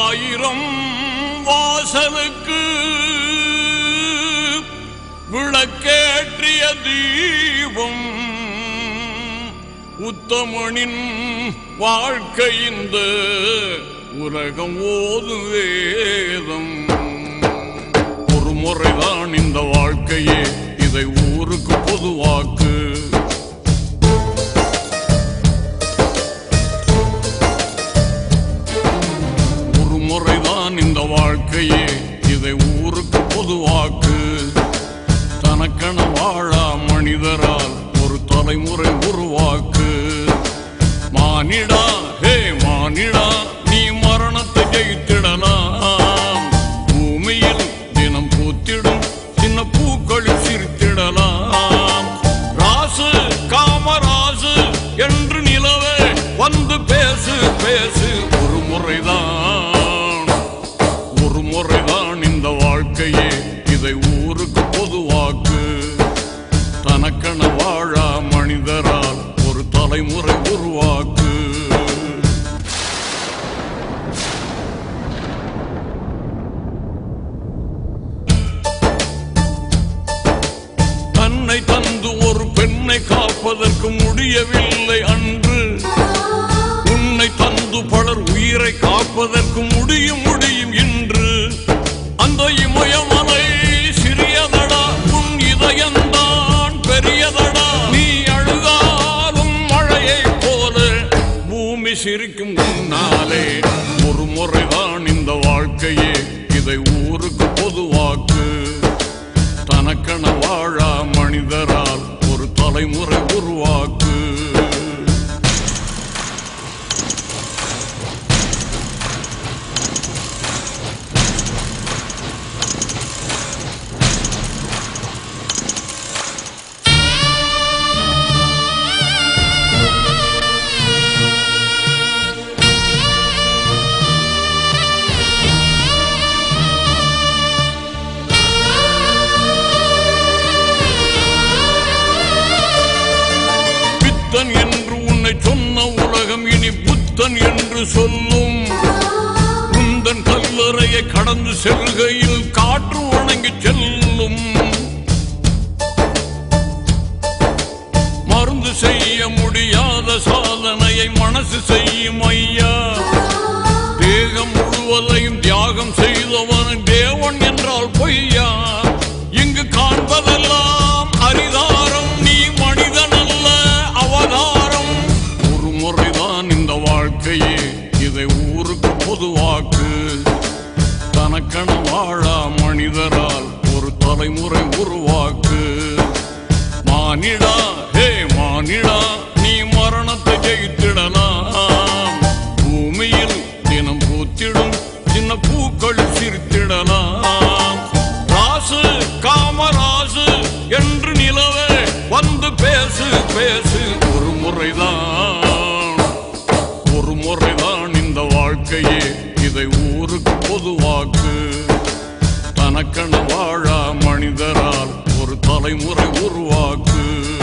ஆயிரம் வாசலுக்கு விளக்கேற்றிய தீபம் உத்தமனின் வாழ்க்கை இந்த உலகம் ஓது வேதம் ஒரு முறைதான் இந்த வாழ்க்கையே இதை ஊருக்கு பொதுவாக்கு ஒரு முறைதான் இந்த வாழ்க்கையே இதை ஊருக்கு பொதுவாக்கு தனக்கென வாழா மனிதரால் ஒரு தலைமுறை உருவாக்கு மானிடா ஹே மானிடா நீ மரணத்தை ஜெயித்திடலாம் பூமியில் தினம் பூத்திடும் சின்ன பூக்களில் சிரித்திடலாம் ராசு காமராசு என்று நிலவே வந்து பேசு பேசு ஒரு முறைதான் ஒரு முறைதான் இந்த வாழ்க்கையே இதை ஊருக்கு பொதுவாக்கு தனக்கென வாழா மனிதரால் ஒரு தலைமுறை உருவாக்கு தன்னை தந்து ஒரு பெண்ணை காப்பதற்கு முடியவில்லை அன்று உன்னை தந்து பலர் உயிரை காப்பதற்கு முடியும் முடியும் என்று அந்த இமயமலை சிறியதடா உன் இதயம்தான் பெரியதடா நீ அழுதாலும் மழையைப் போல பூமி சிரிக்கும் முன்னாலே ஒரு முறைதான் இந்த வாழ்க்கையே இதை ஊருக்கு பொதுவாக்கு தனக்கென வாழா மனிதரால் ஒரு தலைமுறை உருவாக்கு பித்தன் என்று உன்னை சொன்ன உலகம் இனி புத்தன் என்று சொல்லும் உந்தன் கல்லறையை கடந்து செல்கையில் காற்று வணங்கி செல்லும் மருந்து செய்ய முடியாத சாதனையை மனசு செய்யும் ஐயா தேகம் முழுவதையும் தியாகம் செய்தவன் தேவன் என்றால் பொய்யா இங்கு காண்பதெல்லாம் அரிதாரம் நீ மனிதன் அல்ல அவதாரம் ஒரு முறைதான் இந்த வாழ்க்கையே இதை ஊருக்கு பொதுவாக்கு தனக்கென வாழா மனிதரால் ஒரு தலைமுறை உருவாக்கு மானிடா ஹே மானிடா நீ மரணத்தை ஜெயித்திடலாம் பூமியில் தினம் பூத்திடும் சின்ன பூக்கள் சிரித்திடலாம் ராசு காமராசு என்று நிலவே வந்து பேசு பேசு ஒரு முறைதான் ஒரு முறைதான் இந்த வாழ்க்கையே இதை ஊருக்கு பொதுவாக்கு தனக்கென வாழா மனிதரால் ஒரு தலைமுறை உருவாக்கு